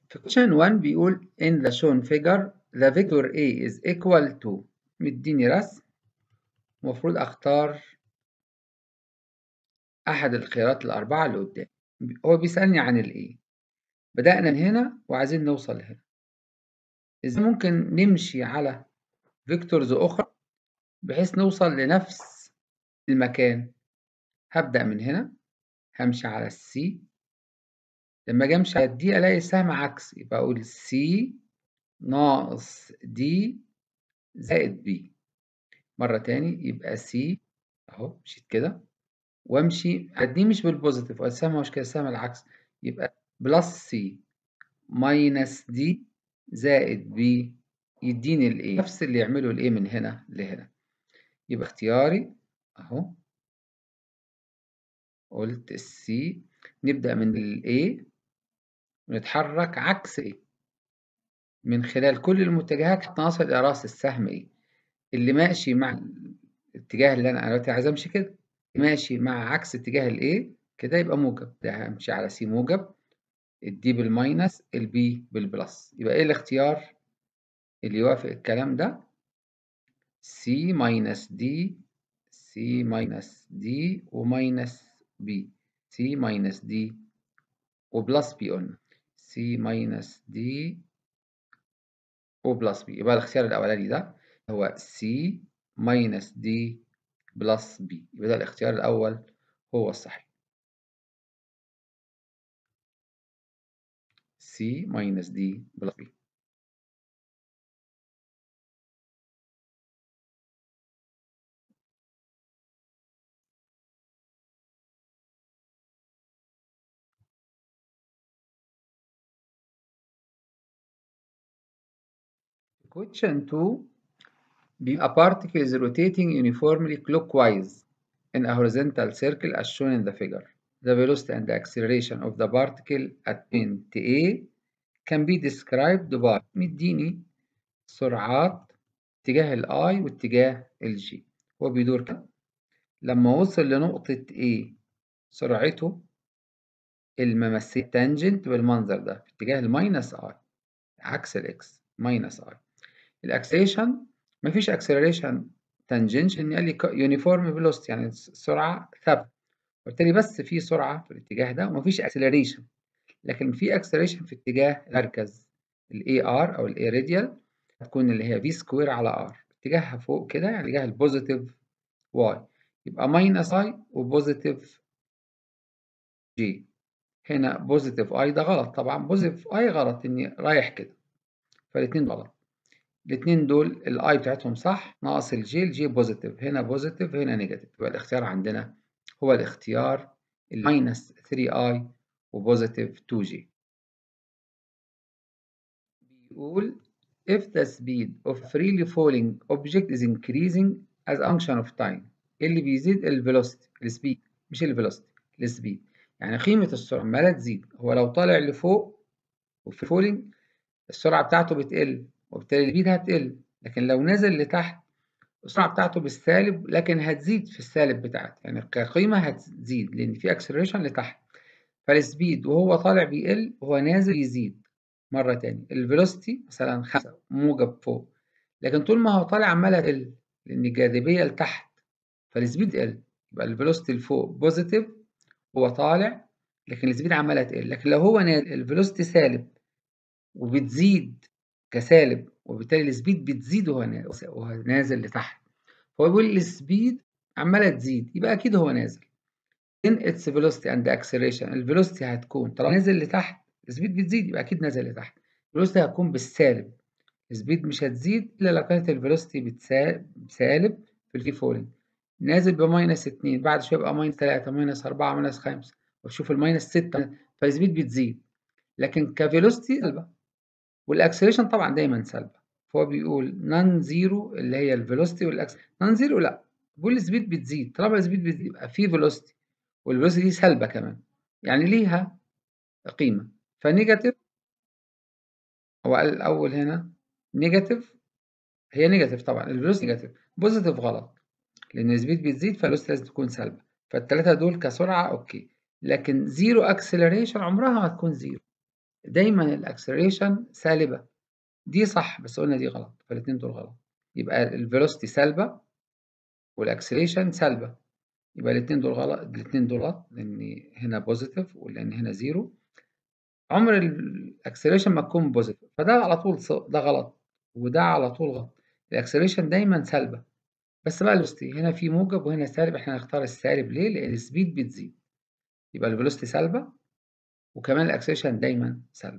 في question 1 بيقول in the shown figure the vector A is equal to مديني رسم المفروض اختار احد الخيارات الاربعه اللي قدام هو بيسالني عن الايه بدانا من هنا وعايزين نوصل هنا ازاي ممكن نمشي على فيكتورز اخرى بحيث نوصل لنفس المكان هبدا من هنا همشي على السي لما اجي امشي على الدي الاقي السهم عكس يبقى اقول سي ناقص دي زائد بي مرة تاني يبقى سي اهو مشيت كده وامشي دي مش بالبوزيتيف والسهم مش كده السهم العكس يبقى بلس سي ماينس دي زائد بي يديني الايه نفس اللي يعمله الايه من هنا لهنا يبقى اختياري اهو قلت السي نبدأ من الايه ونتحرك عكس ايه من خلال كل المتجهات حتى نصل إلى رأس السهم ايه اللي ماشي مع الاتجاه اللي انا دلوقتي عايز امشي كده ماشي مع عكس اتجاه الايه كده يبقى موجب ده همشي على سي موجب الدي بالماينس البي بالبلس يبقى ايه الاختيار اللي يوافق الكلام ده سي ماينس دي سي ماينس دي وماينس بي سي ماينس دي وبلس بي قلنا سي ماينس دي وبلس بي يبقى الاختيار الاولاني ده هو سي ماينس دي بلس بي يبقى ده الاختيار الاول هو الصحيح سي ماينس دي بلس بي Question 2 A particle is rotating uniformly clockwise in a horizontal circle as shown in the figure. The velocity and the acceleration of the particle at point A can be described by مديني سرعات اتجاه ال I واتجاه ال G هو بيدور كده لما وصل لنقطة A سرعته الممثلة تانجنت بالمنظر ده في اتجاه الماينس I عكس الإكس ماينس I الاكسلريشن مفيش اكسلريشن تانجنشن ان قال لي يونيفورم فيلوسيتي يعني السرعه ثابته وبالتالي بس في سرعه في الاتجاه ده ومفيش اكسلريشن لكن في اكسلريشن في اتجاه المركز الاي ار او الاي راديال هتكون اللي هي في سكوير على ار اتجاهها فوق كده يعني اتجاه البوزيتيف واي يبقى ماينس اي وبوزيتيف جي هنا بوزيتيف اي ده غلط طبعا بوزيتيف اي غلط اني رايح كده فالاثنين غلط الاثنين دول الاي بتاعتهم صح ناقص الجي الجي بوزيتيف هنا بوزيتيف هنا نيجاتيف يبقى الاختيار عندنا هو الاختيار الماينس 3 اي وبوزيتيف 2 جي بيقول if the speed of freely falling object is increasing as a function of time اللي بيزيد الفيلوسيتي السبيد مش الفيلوسيتي السبيد يعني قيمة السرعة عمالة تزيد هو لو طالع لفوق وفي فولينج السرعة بتاعته بتقل وبالتالي السبيد هتقل لكن لو نزل لتحت السرعة بتاعته بالسالب لكن هتزيد في السالب بتاعته يعني كقيمة هتزيد لأن في اكسلريشن لتحت فالسبيد وهو طالع بيقل وهو نازل يزيد مرة تاني الفيلوسيتي مثلا خمسة موجب فوق لكن طول ما هو طالع عمالة تقل لأن الجاذبية لتحت فالسبيد تقل يبقى الفيلوسيتي لفوق بوزيتيف هو طالع لكن السبيد عمالة تقل لكن لو هو نازل الفيلوسيتي سالب وبتزيد كسالب وبالتالي السبيد بتزيد وهو نازل لتحت فهو بيقول السبيد عمالة تزيد يبقى أكيد هو نازل in its velocity and acceleration الفيلوسيتي هتكون طالما نازل لتحت السبيد بتزيد يبقى أكيد نازل لتحت الفيلوسيتي هتكون بالسالب السبيد مش هتزيد إلا لو كانت الفيلوسيتي بسالب في الفري فولينج نازل بماينس 2 بعد شوية يبقى ماينس 3 ماينس 4 ماينس 5 وشوف الماينس 6 فالسبيد بتزيد لكن كفيلوسيتي سالبة والاكسلريشن طبعا دايما سالبه فهو بيقول نون زيرو اللي هي الفيلوسيتي والاكس نون زيرو لا بيقول السبيد بتزيد طالما السبيد بتزيد يبقى في فيلوسيتي والفيلوسيتي دي سالبه كمان يعني ليها قيمه فنيجاتيف هو قال الاول هنا نيجاتيف هي نيجاتيف طبعا الفيلوسيتي نيجاتيف بوزيتيف غلط لان السبيد بتزيد فالفيلوسيتي لازم تكون سالبه فالثلاثه دول كسرعه اوكي لكن زيرو اكسلريشن عمرها ما هتكون زيرو دايما الاكسلريشن سالبة دي صح بس قلنا دي غلط فالاتنين دول غلط يبقى الفيلوسيتي سالبة والاكسلريشن سالبة يبقى الاتنين دول غلط الاتنين دول غلط لان هنا بوزيتيف ولان هنا زيرو عمر الاكسلريشن ما تكون بوزيتيف فده على طول ده غلط وده على طول غلط الاكسلريشن دايما سالبة بس بقى الفيلوسيتي هنا في موجب وهنا سالب احنا هنختار السالب ليه لان السبيد بتزيد يبقى الفيلوسيتي سالبة وكمان الاكسلريشن دايما سالبة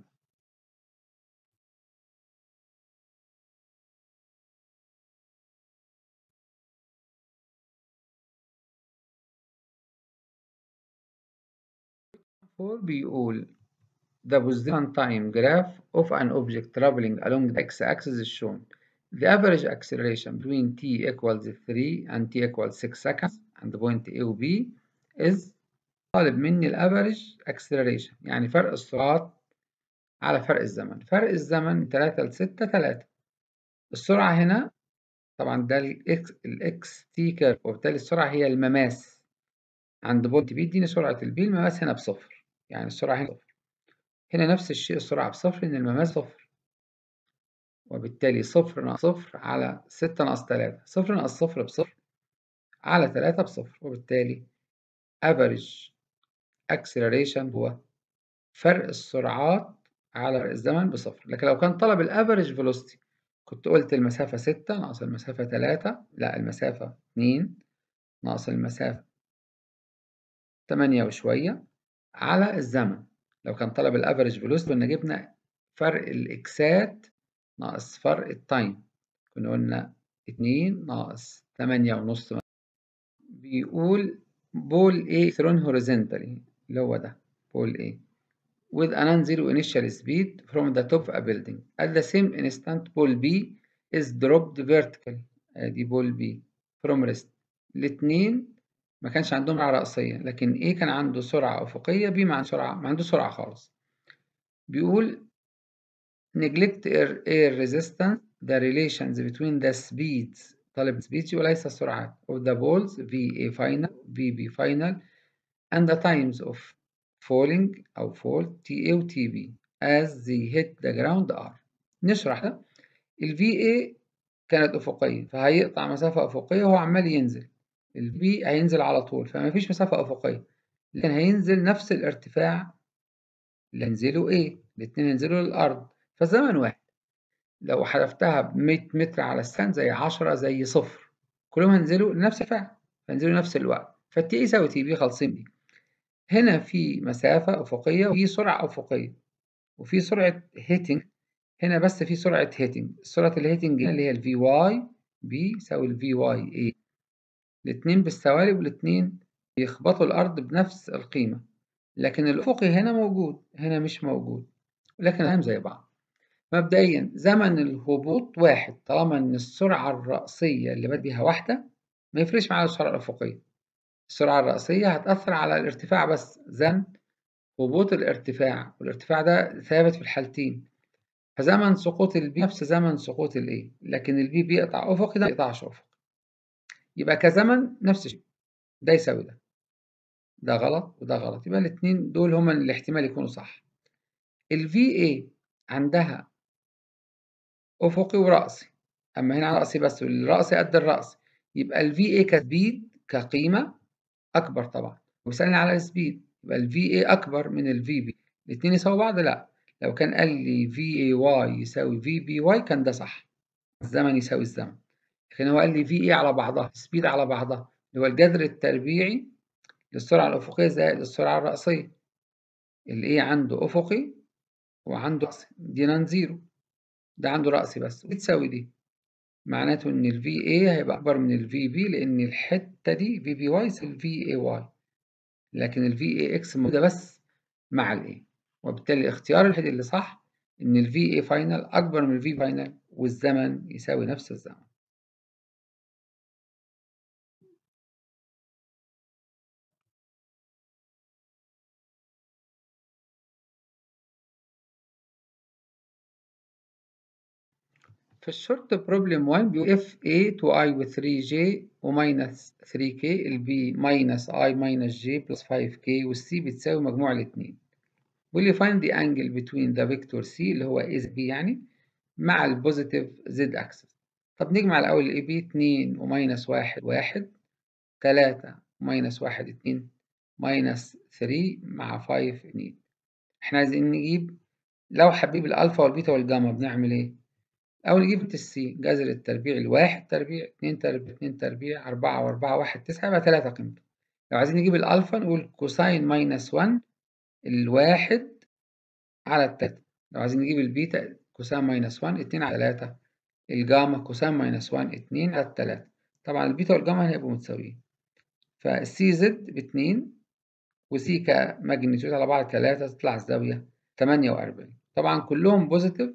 فور بيقول the position time graph of an object traveling along the x-axis is shown. The average acceleration between t equals 3 and t equals 6 seconds and the point A و B is طالب مني الافريج acceleration يعني فرق السرعات على فرق الزمن فرق الزمن من 3 ل 6 3 السرعة هنا طبعا ده الاكس الاكس تي كيرف وبالتالي السرعة هي المماس عند بوينت بي اديني سرعة البي المماس هنا بصفر يعني السرعة هنا صفر هنا نفس الشيء السرعة بصفر إن المماس صفر وبالتالي صفر ناقص صفر على ستة ناقص تلاتة صفر ناقص صفر بصفر على تلاتة بصفر وبالتالي average acceleration هو فرق السرعات على فرق الزمن بصفر لكن لو كان طلب الافريج فيلوسيتي كنت قلت المسافة ستة ناقص المسافة تلاتة لا المسافة اتنين ناقص المسافة تمانية وشوية على الزمن لو كان طلب الافريج فيلوسيتي كنا جبنا فرق الاكسات ناقص فرق التايم كنا قلنا اتنين ناقص تمانية ونص بيقول بول A thrown horizontally اللي هو ده بول A with a non-zero initial speed from the top of a building at the same instant ball B is dropped vertically ادي بول B from rest الاتنين ما كانش عندهم سرعة رأسية لكن A كان عنده سرعة أفقية B ما عنده سرعة ما عنده سرعة خالص بيقول neglect air, air resistance the relations between the speeds طالب speeds وليس السرعات of the balls VA final VB final and the times of falling أو fall TA و TB as they hit the ground are نشرح ده ال VA كانت أفقية فهيقطع مسافة أفقية وهو عمال ينزل ال V هينزل على طول فما فيش مسافة أفقية لكن هينزل نفس الارتفاع اللي هينزله A الاتنين ينزلوا للأرض فالزمن واحد لو حذفتها ب 100 متر على الثانية زي 10 زي صفر كلهم هينزلوا لنفس الفعل هينزلوا نفس الوقت فالتي يساوي تي بي خالصين بيه هنا في مسافة أفقية وفي سرعة أفقية وفي سرعة هيتنج هنا بس في سرعة هيتنج سرعة الهيتنج اللي هي الفي واي بي يساوي الفي واي اي الاتنين بالسوالب والاتنين بيخبطوا الأرض بنفس القيمة لكن الأفقي هنا موجود هنا مش موجود لكن الأهم زي بعض مبدئيا زمن الهبوط واحد طالما ان السرعة الرأسية اللي بديها واحدة ما يفرقش معايا السرعة الأفقية السرعة الرأسية هتأثر على الارتفاع بس زمن هبوط الارتفاع والارتفاع ده ثابت في الحالتين فزمن سقوط البي نفس زمن سقوط الاي لكن البي بيقطع أفقي ده ما بيقطعش أفقي يبقى كزمن نفس الشيء ده يساوي ده ده غلط وده غلط يبقى الاتنين دول هما اللي احتمال يكونوا صح ال VA عندها أفقي ورأسي أما هنا رأسي بس والرأسي قد الرأس يبقى ال VA كسبيد كقيمة أكبر طبعا وبيسألني على السبيد يبقى ال VA أكبر من ال VB الاتنين يساووا بعض لا لو كان قال لي VAY يساوي VBY كان ده صح الزمن يساوي الزمن لكن هو قال لي VA على بعضها سبيد على بعضها اللي هو الجذر التربيعي للسرعة الأفقية زائد السرعة الرأسية ال A عنده أفقي وعنده رأسي دي نان زيرو ده عنده رأسي بس بتساوي دي معناته إن ال VA هيبقى أكبر من ال VB لأن الحتة دي VBY يساوي ال VAY لكن ال VAX موجودة بس مع ال A وبالتالي الاختيار الوحيد اللي صح إن ال VA فاينل أكبر من ال V فاينل والزمن يساوي نفس الزمن في الشورت بروبلم 1 بيقول اف A to I with 3J وماينس 3K ال B ماينس I ماينس J بلس 5K وال C بتساوي مجموع الاتنين واللي find the angle between the vector c اللي هو a b يعني مع البوزيتيف z axis طب نجمع الأول ال AB 2 وماينس 1 1 3 وماينس 1 2 ماينس 3 مع 5 2 احنا عايزين نجيب لو حبيب الألفا والبيتا والجاما بنعمل ايه؟ أول نجيب السي جذر التربيع الواحد تربيع اتنين تربيع اتنين تربيع أربعة وأربعة واحد تسعة يبقى تلاتة قيمته لو عايزين نجيب الألفا نقول كوساين ماينس 1 الواحد على التلاتة لو عايزين نجيب البيتا كوساين ماينس 1 اتنين على تلاتة الجاما كوساين ماينس 1 اتنين على التلاتة طبعا البيتا والجاما هيبقوا متساويين فالسي زد باتنين وسي كماجنتيود على بعض تلاتة تطلع الزاوية تمانية وأربعين طبعا كلهم بوزيتيف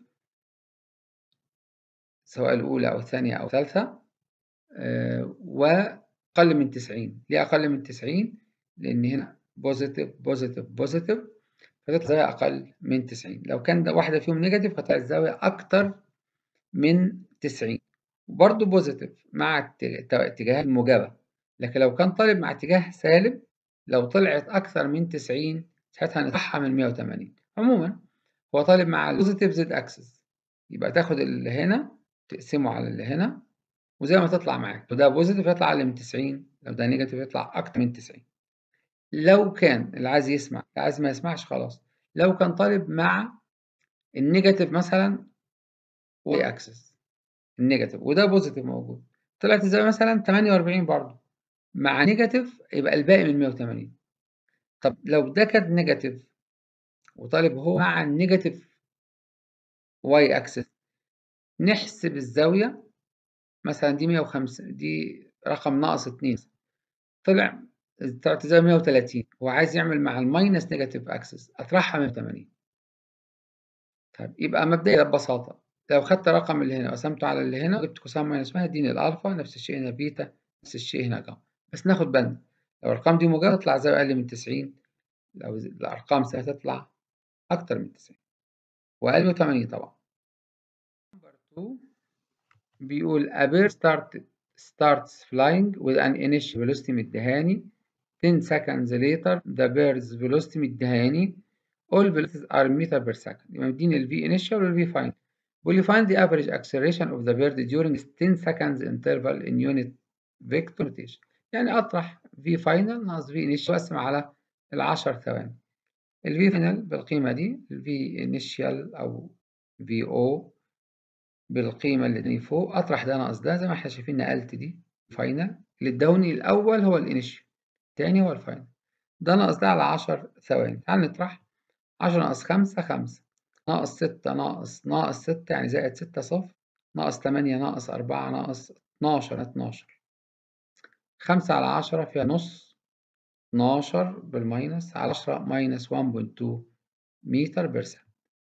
سواء الأولى أو الثانية أو الثالثة أه وأقل من تسعين ليه أقل من تسعين؟ لأن هنا بوزيتيف بوزيتيف بوزيتيف فتطلع زاوية أقل من تسعين لو كان واحدة فيهم نيجاتيف هتطلع الزاوية أكتر من تسعين وبرضه بوزيتيف مع اتجاهات موجبة لكن لو كان طالب مع اتجاه سالب لو طلعت أكثر من 90 ساعتها هنطرحها من 180 عموما هو طالب مع البوزيتيف زد أكسس يبقى تاخد اللي هنا تقسمه على اللي هنا وزي ما تطلع معاك لو ده بوزيتيف يطلع أقل من 90 لو ده نيجاتيف يطلع أكتر من 90 لو كان اللي عايز يسمع اللي عايز ما يسمعش خلاص لو كان طالب مع النيجاتيف مثلا واي اكسس النيجاتيف وده بوزيتيف موجود طلعت الزاويه مثلا 48 برضه مع نيجاتيف يبقى الباقي من 180 طب لو ده كان نيجاتيف وطالب هو مع النيجاتيف واي اكسس نحسب الزاويه مثلا دي 150 دي رقم ناقص 2 طلع طلعت الزاويه 130 هو عايز يعمل مع الماينس نيجاتيف اكسس اطرحها 180 طيب يبقى مبدئيا ببساطه لو خدت الرقم اللي هنا وقسمته على اللي هنا وجبت كوساين ماينس 1 يديني الالفا نفس الشيء هنا بيتا نفس الشيء هنا جاما بس ناخد بالنا لو الارقام دي موجبه تطلع زاويه اقل من 90 لو الارقام سهله تطلع اكتر من 90 واقل من 80 طبعا نمبر 2 بيقول a bird start starts flying with an initial velocity مديهاني 10 seconds later the bird's velocity مديهاني all velocities are meter per second يبقى مديني ال v initial وال v final will find the average acceleration of the bird during 10 seconds interval in unit vector notation يعني أطرح v final ناقص v initial وأقسم على العشر ثواني ال v final بالقيمة دي ال v initial أو VO بالقيمة اللي اداني فوق أطرح ده ناقص ده زي ما احنا شايفين نقلت دي فاينل اللي ادوني الأول هو الانيشال التاني هو الفاينل ده ناقص ده على عشر ثواني تعال نطرح عشرة ناقص خمسة خمسة ناقص ستة ناقص ناقص ستة يعني زائد ستة صفر ناقص تمانية ناقص أربعة ناقص اتناشر اتناشر خمسة على عشرة فيها نص اتناشر بالماينس على عشرة ماينس 1.2 متر بير سكند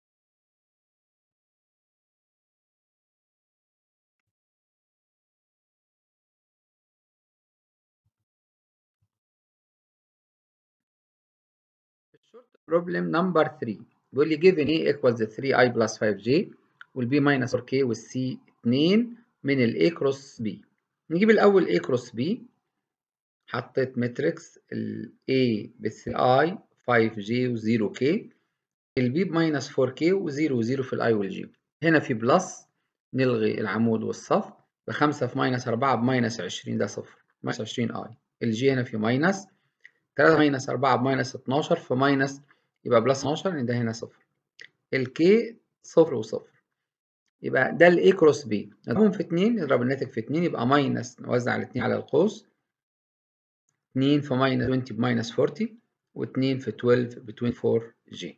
problem number 3 بيقول لي given a equals 3i plus 5j وال b minus 4k وال c 2 من ال a cross b نجيب الأول a cross b حطيت ماتريكس ال a ب 3i 5j و 0k ال b ب minus 4k و 0 و 0 في ال i وال j هنا في بلس نلغي العمود والصف بخمسة في ماينس أربعة بماينس عشرين ده صفر ماينس عشرين i الجي هنا في ماينس 3 ماينس 4 بماينس 12 فماينس يبقى بلس 12 لان ده هنا صفر الكي صفر وصفر يبقى ده الاي كروس بي نضربهم في 2 نضرب الناتج في 2 يبقى ماينس نوزع الاثنين على القوس 2 في ماينس 20 بماينس 40 و2 في 12 ب 24 جي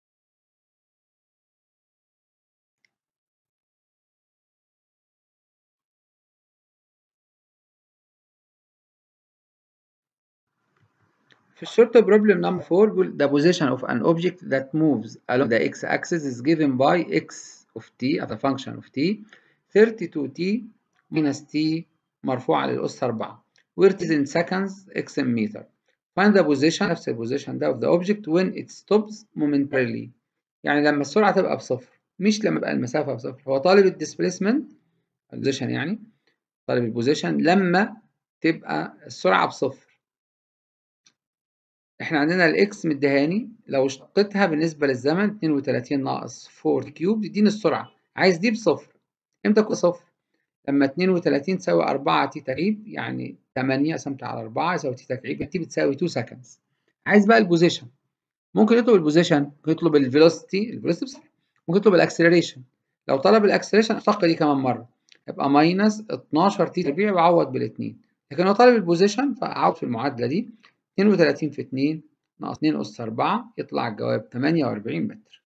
في الشورت بروبلم نمبر 4 بيقول the position of an object that moves along the x axis is given by x of t as a function of t 32t minus t مرفوعة للأس 4 where it is in seconds x in meter find the position نفس البوزيشن ده of the object when it stops momentarily يعني لما السرعة تبقى بصفر مش لما يبقى المسافة بصفر هو طالب الديسبيسمنت البوزيشن يعني طالب البوزيشن لما تبقى السرعة بصفر احنا عندنا الاكس مديهاني لو اشتقتها بالنسبة للزمن 32 ناقص 4 كيوب تديني السرعة عايز دي بصفر امتى تكون صفر؟ لما 32 تساوي 4 تي تكعيب يعني 8 قسمت على 4 يساوي تي تكعيب يعني تي بتساوي 2 سكندز عايز بقى البوزيشن ممكن يطلب البوزيشن ممكن يطلب الفيلوسيتي الفيلوسيتي بصفر ممكن يطلب الاكسلريشن لو طلب الاكسلريشن اشتق دي كمان مرة يبقى ماينس 12 تي تربيع بعوض بالاثنين لكن لو طلب البوزيشن فاعوض في المعادلة دي 32 في 2 ناقص 2 أس 4 يطلع الجواب 48 متر.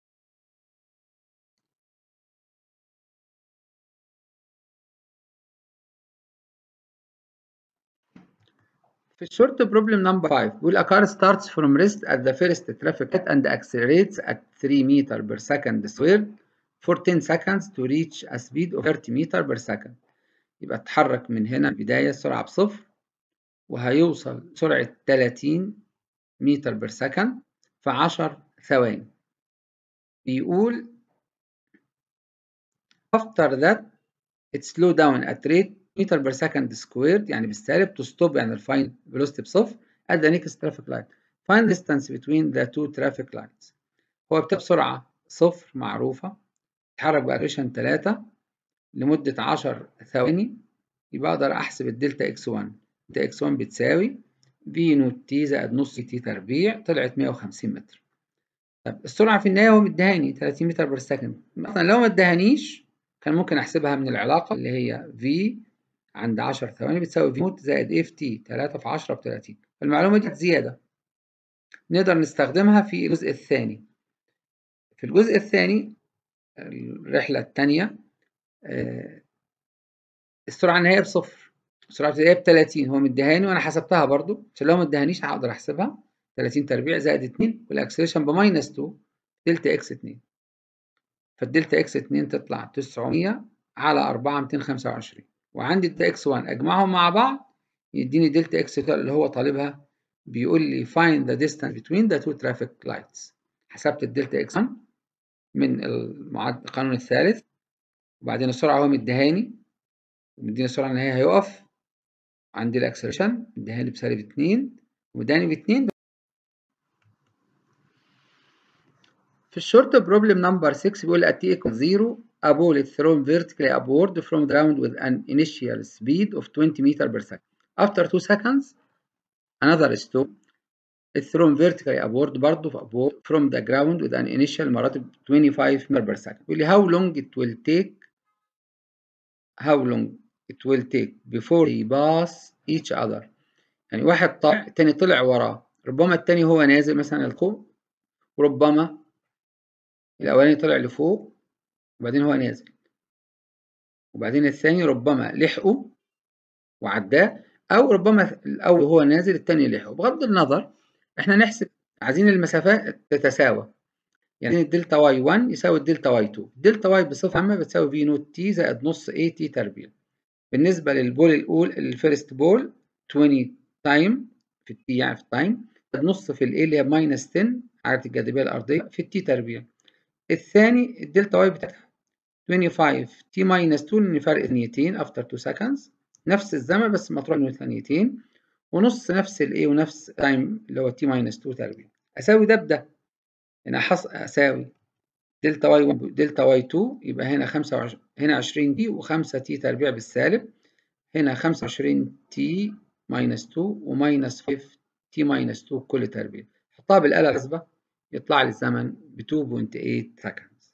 في الشورت بروبلم نمبر 5 بيقول a car starts from rest at the first traffic light and accelerates at 3 meter per second squared for 10 seconds to reach a speed of 30 meter per second. يبقى اتحرك من هنا البداية السرعة بصفر وهيوصل سرعة 30 متر بير سكند في 10 ثواني بيقول after that it slow down at rate meter per second squared يعني بالسالب to stop يعني الفاين velocity بصفر at the next traffic light find distance between the two traffic lights هو ابتدى بسرعة صفر معروفة اتحرك بأريشن 3 لمدة 10 ثواني يبقى أقدر أحسب الدلتا اكس 1 دلتا اكس 1 بتساوي في نوت تي زائد نص تي تربيع طلعت 150 متر. طب السرعة في النهاية هو مديهاني 30 متر بير سكند مثلا لو ما ادهانيش كان ممكن أحسبها من العلاقة اللي هي في عند 10 ثواني بتساوي في نوت زائد اف تي 3 في 10 ب 30 فالمعلومة دي زيادة نقدر نستخدمها في الجزء الثاني في الجزء الثاني الرحلة الثانية السرعة النهائية بصفر السرعة الابتدائية ب 30 هو مديهاني وأنا حسبتها برضو عشان لو ما ادهانيش هقدر أحسبها 30 تربيع زائد 2 والأكسلريشن بماينس 2 دلتا إكس 2 فالدلتا إكس 2 تطلع 900 على 4 225 وعندي الدلتا إكس 1 أجمعهم مع بعض يديني دلتا إكس اللي هو طالبها بيقول لي find the distance between the two traffic lights حسبت الدلتا إكس 1 من المعد... القانون الثالث وبعدين السرعة هو مديهاني ومديني السرعة النهائية هيقف عندي الاكسلريشن مديهاني بسالب 2 ومداني ب 2 في الشورت بروبلم نمبر 6 بيقول at t equals 0 a ball is thrown vertically upward from the ground with an initial speed of 20 meter per second. After 2 seconds another stone is thrown vertically upward برضه upward from the ground with an initial مراتب 25 meter per second. بيقول لي how long it will take how long it will take before they pass each other يعني واحد طلع التاني طلع وراه ربما التاني هو نازل مثلا لفوق وربما الأولاني طلع لفوق وبعدين هو نازل وبعدين الثاني ربما لحقه وعداه أو ربما الأول هو نازل التاني لحقه بغض النظر إحنا نحسب عايزين المسافات تتساوى يعني الدلتا واي 1 يساوي الدلتا واي 2 الدلتا واي بصفة عامة بتساوي في نوت تي زائد نص اي تي تربيع بالنسبة للبول الأول الفيرست بول 20 تايم في التي يعني في التايم نص في الاي اللي هي ماينس 10 عدد الجاذبية الأرضية في التي تربيع الثاني الدلتا واي بتاعتها 25 تي ماينس 2 لأن فرق ثانيتين افتر 2 سكندز نفس الزمن بس مطروح من ثانيتين ونص نفس الاي ونفس تايم اللي هو تي ماينس 2 تربيع أساوي ده بده هنا حص أساوي دلتا واي 1 دلتا واي 2 يبقى هنا 25 هنا 20 تي و5 تي تربيع بالسالب هنا 25 تي ماينس 2 وماينس 5 تي ماينس 2 كل تربيع حطها بالآلة الحاسبة يطلع لي الزمن ب 2.8 seconds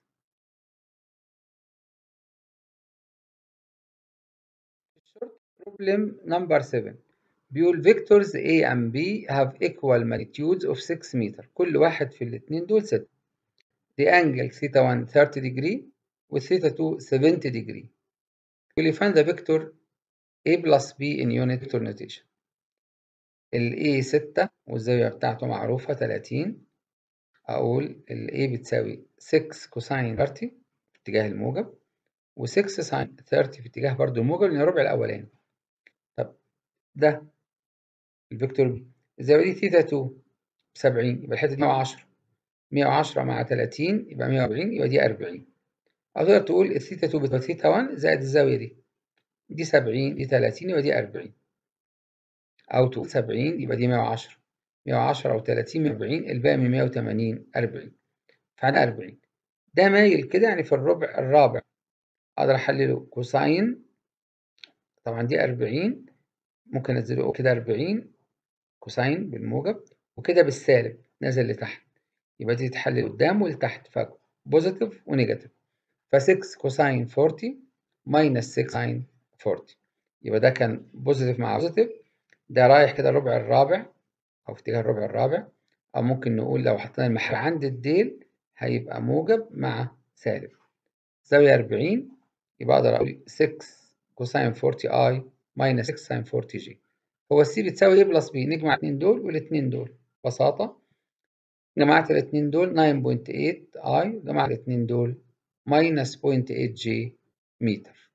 short problem number 7 بيقول vectors A and B have equal magnitudes of 6 متر كل واحد في الاثنين دول 6 the angle theta 1 30 degree والثيتا 2 70 degree will find the vector A plus B in unit vector notation ال A 6 والزاوية بتاعته معروفة 30 أقول ال A بتساوي 6 كوساين 30 في اتجاه الموجب و 6 ساين 30 في اتجاه برضه الموجب لأن الربع الأولاني طب ده الفيكتور B الزاوية دي ثيتا 2 ب 70 يبقى الحتة دي 110 110 مع 30 يبقى 140 يبقى دي 40 أو تقدر تقول الثيتا 2 بتساوي ثيتا 1 زائد الزاوية دي دي 70 دي 30 يبقى دي 40 أو تقول 70 يبقى دي 110 110 أو 30 من 40 الباقي من 180 40 فعندنا 40 ده مايل كده يعني في الربع الرابع أقدر أحلله كوساين طبعا دي 40 ممكن أنزله كده 40 كوساين بالموجب وكده بالسالب نازل لتحت يبقى دي تتحلل قدام ولتحت فبوزيتيف ونيجاتيف ف6 كوساين 40 ماينس 6 ساين 40 يبقى ده كان بوزيتيف مع بوزيتيف ده رايح كده الربع الرابع أو في اتجاه الربع الرابع أو ممكن نقول لو حطينا المحور عند الديل هيبقى موجب مع سالب زاوية 40 يبقى أقدر أقول 6 كوساين 40 اي ماينس 6 ساين 40 جي هو السي بتساوي ايه بلس بي نجمع الاثنين دول والاثنين دول ببساطة جمعت الاثنين دول 9.8 اي جمعت الاثنين دول ماينس 0.8 جي متر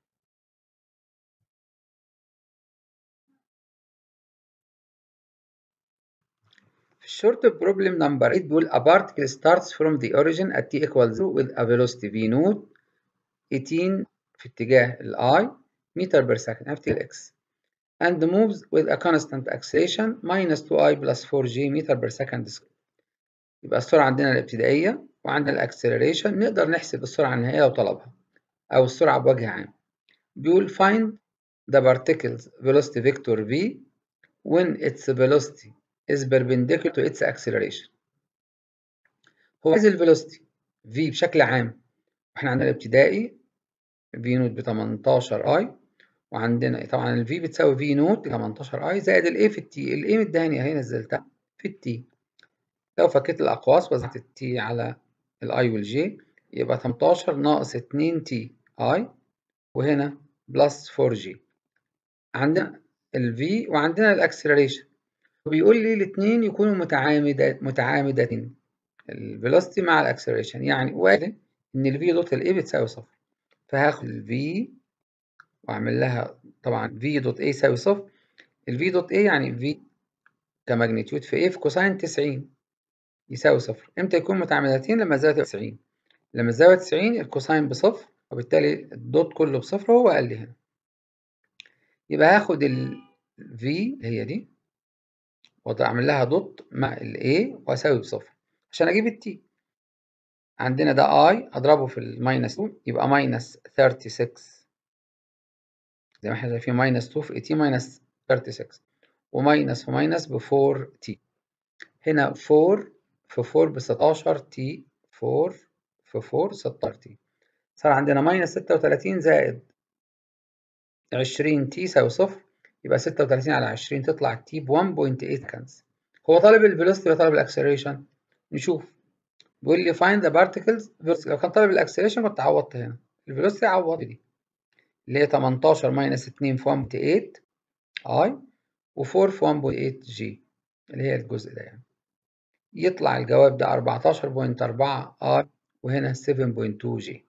في الشورت بروبلم نمبر 8 بيقول a particle starts from the origin at t equals 0 with a velocity v نوت 18 في اتجاه ال i meter per second في اتجاه x and moves with a constant acceleration minus 2i plus 4g meter per second square. يبقى السرعة عندنا الابتدائية وعندنا الاكسلريشن نقدر نحسب السرعة النهائية لو طلبها أو السرعة بوجه عام. بيقول find the particle's velocity vector v when its velocity is perpendicular to its acceleration. هو عايز الفيلوسيتي v بشكل عام واحنا عندنا الابتدائي v نوت ب 18 i وعندنا طبعا ال v بتساوي v نوت 18 i زائد ال a في ال t ال a مداني اهي نزلتها في ال t لو فكيت الأقواس وزعت ال t على ال i وال j يبقى 18 ناقص 2 t i وهنا بلس 4 g عندنا ال v وعندنا الاكسلريشن بيقول لي الاثنين يكونوا متعامدة متعامدتين الفيلوسيتي مع الاكسلريشن يعني وقال ان ال v دوت ال a بتساوي صفر فهاخد ال v واعمل لها طبعا v دوت a يساوي صفر ال v دوت a يعني v كماجنتيود في a في كوساين 90 يساوي صفر امتى يكون متعامدتين لما الزاويه تبقى 90 لما الزاويه 90 الكوساين بصفر وبالتالي الدوت كله بصفر هو قال لي هنا يبقى هاخد ال v هي دي واعمل لها دوت مع ال a واساوي بصفر عشان اجيب ال t عندنا ده i اضربه في الماينس 2 يبقى ماينس 36 زي ما احنا شايفين ماينس 2 في t ماينس 36 وماينس وماينس ب 4 t هنا 4 في 4 ب 16 t 4 في 4 16 t صار عندنا ماينس 36 زائد 20 t يساوي صفر يبقى 36 على 20 تطلع t ب 1.8 سكندز هو طالب الفيلوسيتي ولا طالب الاكسلريشن نشوف بيقول لي find the particles لو كان طالب الاكسلريشن كنت عوضت هنا الفيلوسيتي عوض دي اللي هي 18 ماينس 2 في 1.8 i و4 في 1.8 g اللي هي الجزء ده يعني يطلع الجواب ده 14.4 i وهنا 7.2 g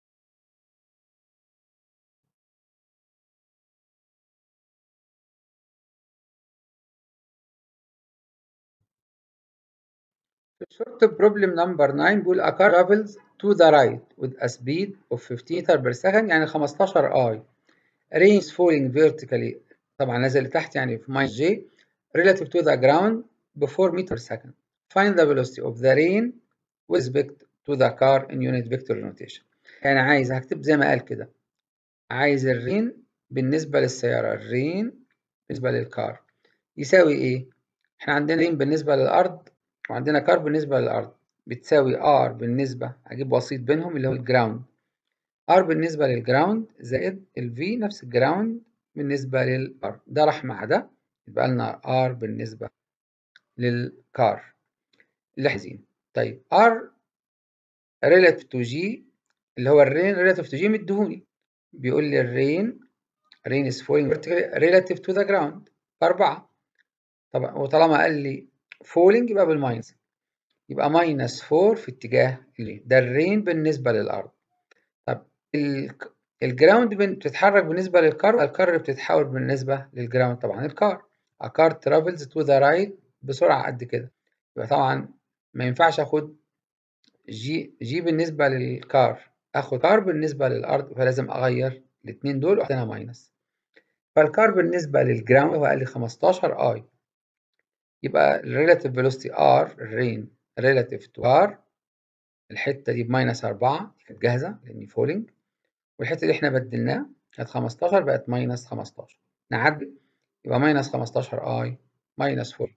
Short problem number 9 بيقول a car travels to the right with a speed of 15 meter per second يعني 15 i range falling vertically طبعا نازل لتحت يعني في minus j relative to the ground ب 4 meter per second find the velocity of the rain with respect to the car in unit vector notation يعني عايز هكتب زي ما قال كده عايز الرين بالنسبة للسيارة الرين بالنسبة للكار يساوي ايه؟ احنا عندنا رين بالنسبة للأرض وعندنا كار بالنسبة للأرض بتساوي R بالنسبة هجيب وسيط بينهم اللي هو الجراوند R بالنسبة للجراوند زائد ال V نفس الجراوند بالنسبة للأرض ده راح مع ده يبقى لنا R بالنسبة للكار اللي عايزين طيب R relative to G اللي هو الرين relative to G مديهوني بيقول لي الرين rain is falling vertically relative to the ground بأربعة طبعا وطالما قال لي فولينج يبقى بالماينس يبقى ماينس 4 في اتجاه اللي ده الرين بالنسبة للأرض طب الجراوند بتتحرك بالنسبة للكار الكار بتتحول بالنسبة للجراوند طبعا الكار a car travels to the right بسرعة قد كده يبقى طبعا ما ينفعش اخد جي جي بالنسبة للكار اخد كار بالنسبة للأرض فلازم اغير الاتنين دول واحط هنا ماينس فالكار بالنسبة للجراوند هو قال لي 15 اي يبقى الريلاتيف فيلوسيتي ار الرين ريلاتيف تو ار الحته دي بماينس 4 كانت جاهزه لاني فولينج والحته اللي احنا بدلناها كانت 15 بقت ماينس 15 نعدل يبقى ماينس 15 اي ماينس 4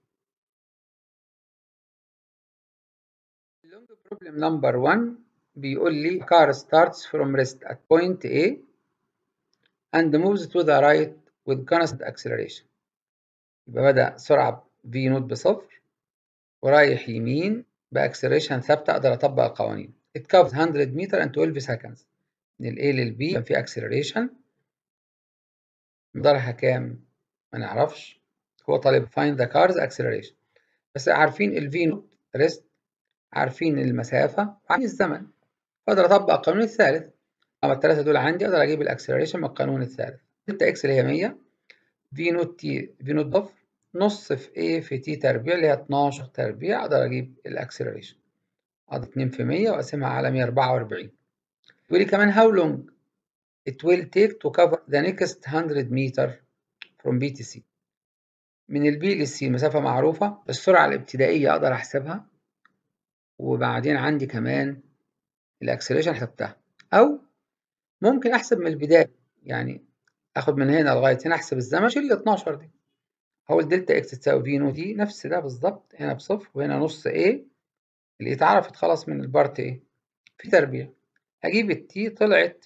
اللونج بروبلم نمبر 1 بيقول لي car starts from rest at point A and moves to the right with constant acceleration يبقى بدأ سرعة v نوت بصفر ورايح يمين باكسلريشن ثابتة أقدر أطبق القوانين it covers 100 متر in 12 seconds من ال A لل B كان في acceleration مقدارها كام ما نعرفش هو طالب find the car's acceleration بس عارفين ال V نوت rest عارفين المسافة وعارفين الزمن فأقدر أطبق القانون الثالث أما الثلاثة دول عندي أقدر أجيب الأكسلريشن من القانون الثالث دلتا إكس اللي هي 100 في نوت تي في نوت ضفر نص في A في تي تربيع اللي هي 12 تربيع أقدر أجيب الأكسلريشن أضرب 2 في 100 وأقسمها على 144 يقول لي كمان how long it will take to cover the next 100 meter from B to C من البي للسي المسافة معروفة السرعة الابتدائية أقدر أحسبها وبعدين عندي كمان الاكسلريشن حسبتها او ممكن احسب من البدايه يعني اخد من هنا لغايه هنا احسب الزمن شيل ال 12 دي هقول دلتا اكس تساوي في نو دي نفس ده بالظبط هنا بصفر وهنا نص ايه اللي اتعرفت خلاص من البارت ايه في تربيع هجيب التي طلعت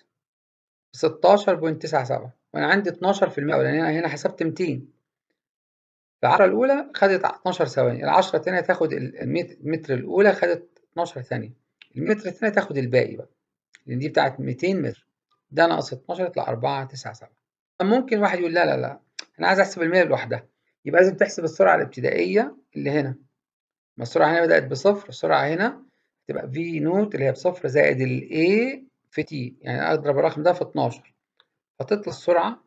16.97 وانا عندي 12% اولانيه هنا حسبت 200 العشرة الأولى خدت 12 ثواني، العشرة التانية تاخد المتر الأولى خدت 12 ثانية، المتر الثانية تاخد الباقي بقى لأن دي بتاعت 200 متر ده ناقص 12 يطلع 4 9 7 ممكن واحد يقول لا لا لا أنا عايز أحسب المية لوحدها يبقى لازم تحسب السرعة الابتدائية اللي هنا ما السرعة هنا بدأت بصفر السرعة هنا تبقى في نوت اللي هي بصفر زائد ال A في T يعني أضرب الرقم ده في 12 فتطلع السرعة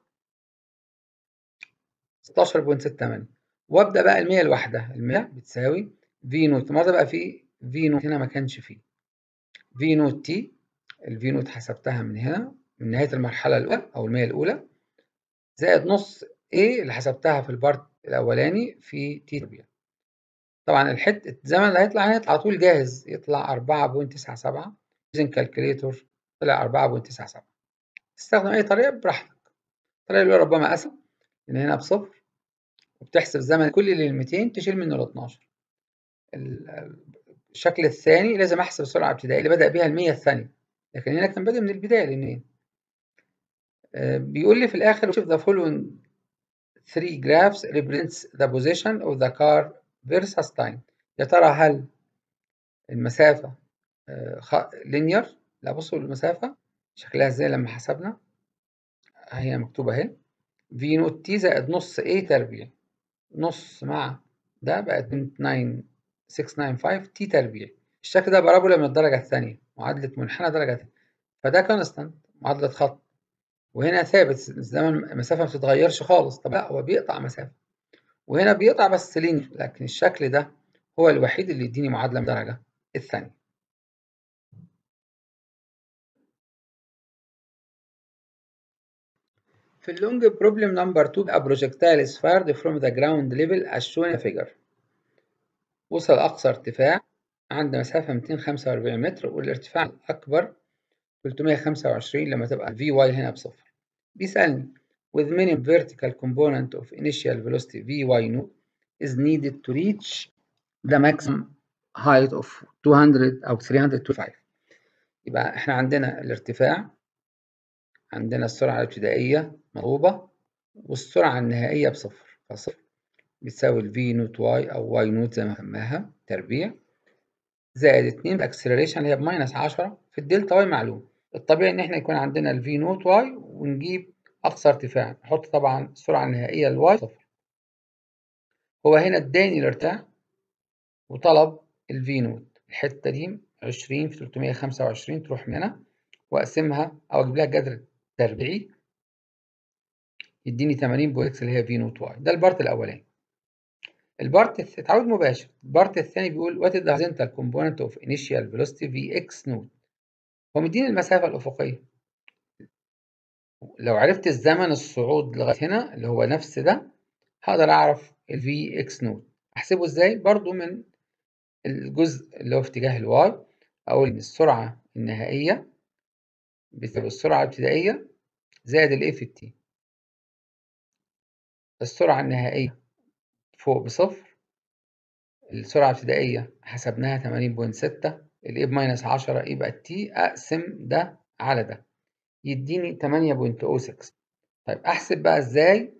16.68 وابدا بقى ال 100 لوحدها ال 100 بتساوي في نوت المره بقى في في نوت هنا ما كانش فيه في نوت تي الفي نوت حسبتها من هنا من نهايه المرحله الاولى او ال 100 الاولى زائد نص ايه اللي حسبتها في البارت الاولاني في تي تربيع طبعا الحته الزمن اللي هيطلع هنا يطلع على طول جاهز يطلع 4.97 يوزن كالكوليتور طلع 4.97 تستخدم اي طريقه براحتك الطريقه الاولى ربما اسهل لان هنا بصفر وبتحسب زمن كل لل 200 تشيل منه ال 12 الشكل الثاني لازم احسب السرعه الابتدائيه اللي بدا بيها ال 100 الثانيه لكن هنا كان بادئ من البدايه لان بيقول لي في الاخر شوف the following three graphs represents the position of the car versus time يا ترى هل المسافه لينير لا بصوا المسافه شكلها ازاي لما حسبنا هي مكتوبه اهي في نوت تي زائد نص A تربيع نص مع ده بقت 695 تي تربيع الشكل ده بارابولا من الدرجة الثانية معادلة منحنى درجة ثانية فده كونستانت معادلة خط وهنا ثابت الزمن المسافة ما بتتغيرش خالص طب لا هو بيقطع مسافة وهنا بيقطع بس لينير لكن الشكل ده هو الوحيد اللي يديني معادلة من الدرجة الثانية في اللونج بروبلم نمبر 2 a projectile is fired from the ground level as shown in the figure وصل أقصى ارتفاع عند مسافة 245 متر والارتفاع الأكبر 325 لما تبقى Vy هنا بصفر بيسألني with minimum vertical component of initial velocity Vy naught is needed to reach the maximum height of 200 أو 325 يبقى احنا عندنا الارتفاع عندنا السرعة الابتدائية مضروبة والسرعة النهائية بصفر فصفر بتساوي ال V نوت Y أو Y نوت زي ما سماها تربيع زائد 2 الأكسلريشن اللي هي بماينس 10 في الدلتا Y معلوم الطبيعي إن إحنا يكون عندنا ال V نوت Y ونجيب أقصى ارتفاع نحط طبعا السرعة النهائية ل Y صفر هو هنا اداني الارتفاع وطلب ال V نوت الحتة دي 20 في 325 تروح من هنا وأقسمها أو أجيب لها جذر تربيعي يديني 80 بوكس اللي هي في نوت واي ده البارت الاولاني البارت تعود مباشر البارت الثاني بيقول وات ذا horizontal component of initial velocity في اكس نوت هو مديني المسافه الافقيه لو عرفت الزمن الصعود لغايه هنا اللي هو نفس ده هقدر اعرف ال في اكس نوت أحسبه إزاي؟ برضو من الجزء اللي هو في اتجاه الواي أقول إن السرعة النهائية بتساوي السرعة الابتدائية زائد ال في تي السرعة النهائية فوق بصفر السرعة الابتدائية حسبناها تمانين بوينت ستة ال بماينس عشرة يبقى التي أقسم ده على ده يديني تمانية بوينت أو سكس طيب أحسب بقى إزاي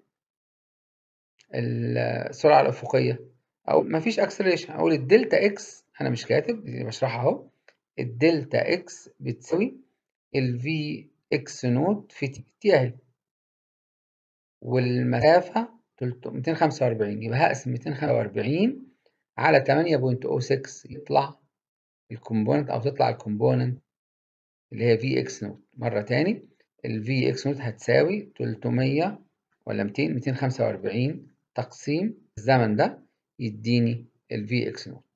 السرعة الأفقية أو مفيش أكسلريشن أقول الدلتا إكس أنا مش كاتب دي بشرحها أهو الدلتا إكس بتساوي الفي إكس نوت في تي تي أهي والمسافة 245 يبقى هقسم 245 على 8.06 يطلع الكومبوننت أو تطلع الكومبوننت اللي هي في إكس نوت مرة تاني ال في إكس نوت هتساوي 300 ولا 200 245 تقسيم الزمن ده يديني ال في إكس نوت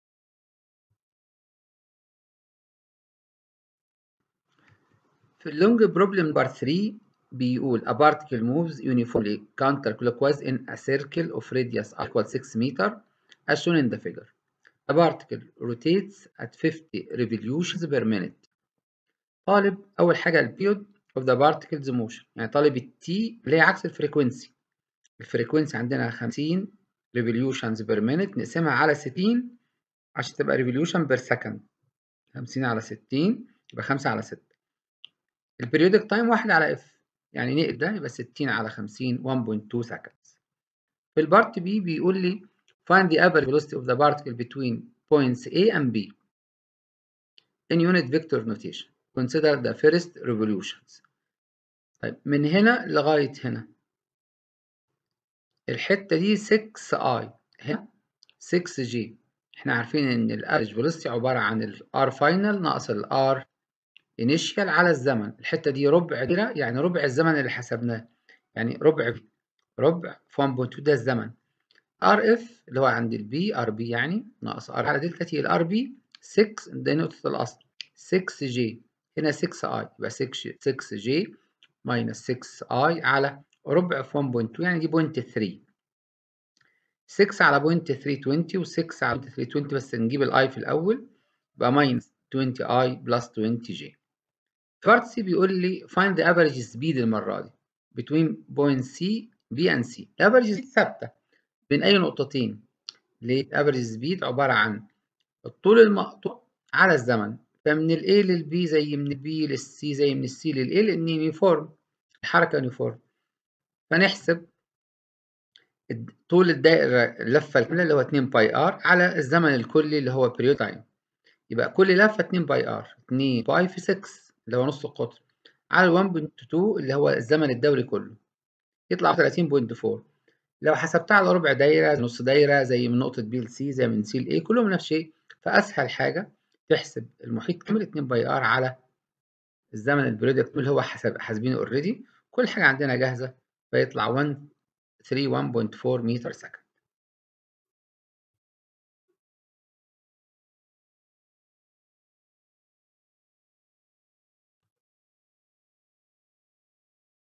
في اللونج بروبلم نمبر 3 بيقول a particle moves uniformly counterclockwise in a circle of radius equal 6 meter as shown in the figure. A particle rotates at 50 revolutions per minute. طالب أول حاجة البيريود of the particle's motion يعني طالب التي اللي هي عكس الفريكونسي. الفريكونسي عندنا 50 revolutions per minute نقسمها على 60 عشان تبقى revolution per second. 50 على 60 يبقى 5 على 6. البريودك تايم 1 على اف يعني نقل ده يبقى 60 على 50 1.2 seconds. في البارت بي بيقول لي find the average velocity of the particle between points A and B in unit vector notation. Consider the first revolutions. طيب من هنا لغاية هنا الحتة دي 6i هنا 6g احنا عارفين ان الافريج فيلوسيتي عبارة عن ال R final ناقص ال R initial على الزمن الحتة دي ربع دايرة يعني ربع الزمن اللي حسبناه يعني ربع ربع في 1.2 ده الزمن ار اف اللي هو عند البي ار بي يعني ناقص ار على دلتا تي الار بي 6 ده نقطة الأصل 6 جي هنا 6 اي يبقى 6 جي ماينس 6 اي على ربع في 1.2 يعني دي بوينت 3 6 على بوينت 320 و6 على بوينت 320 بس نجيب الاي في الأول يبقى ماينس 20 اي بلس 20 جي بارت سي بيقول لي find the average speed المرة دي between point C B and C الافريج سبيد ثابتة بين أي نقطتين ليه؟ الافريج سبيد عبارة عن الطول المقطوع على الزمن فمن ال A لل B زي من ال B لل C زي من ال C لل A لأن يونيفورم الحركة يونيفورم فنحسب طول الدائرة اللفة الكاملة اللي هو 2 باي ار على الزمن الكلي اللي هو بريود تايم يبقى كل لفة 2 باي ار 2 باي في 6 اللي هو نص القطر على 1.2 اللي هو الزمن الدوري كله يطلع 30.4 لو حسبتها على ربع دايرة نص دايرة زي من نقطة بي لسي زي من سي لاي كلهم نفس الشيء فأسهل حاجة تحسب المحيط كامل 2 باي ار على الزمن البريودكت اللي هو حسب حاسبينه اوريدي كل حاجة عندنا جاهزة فيطلع 1 3 1.4 متر سكند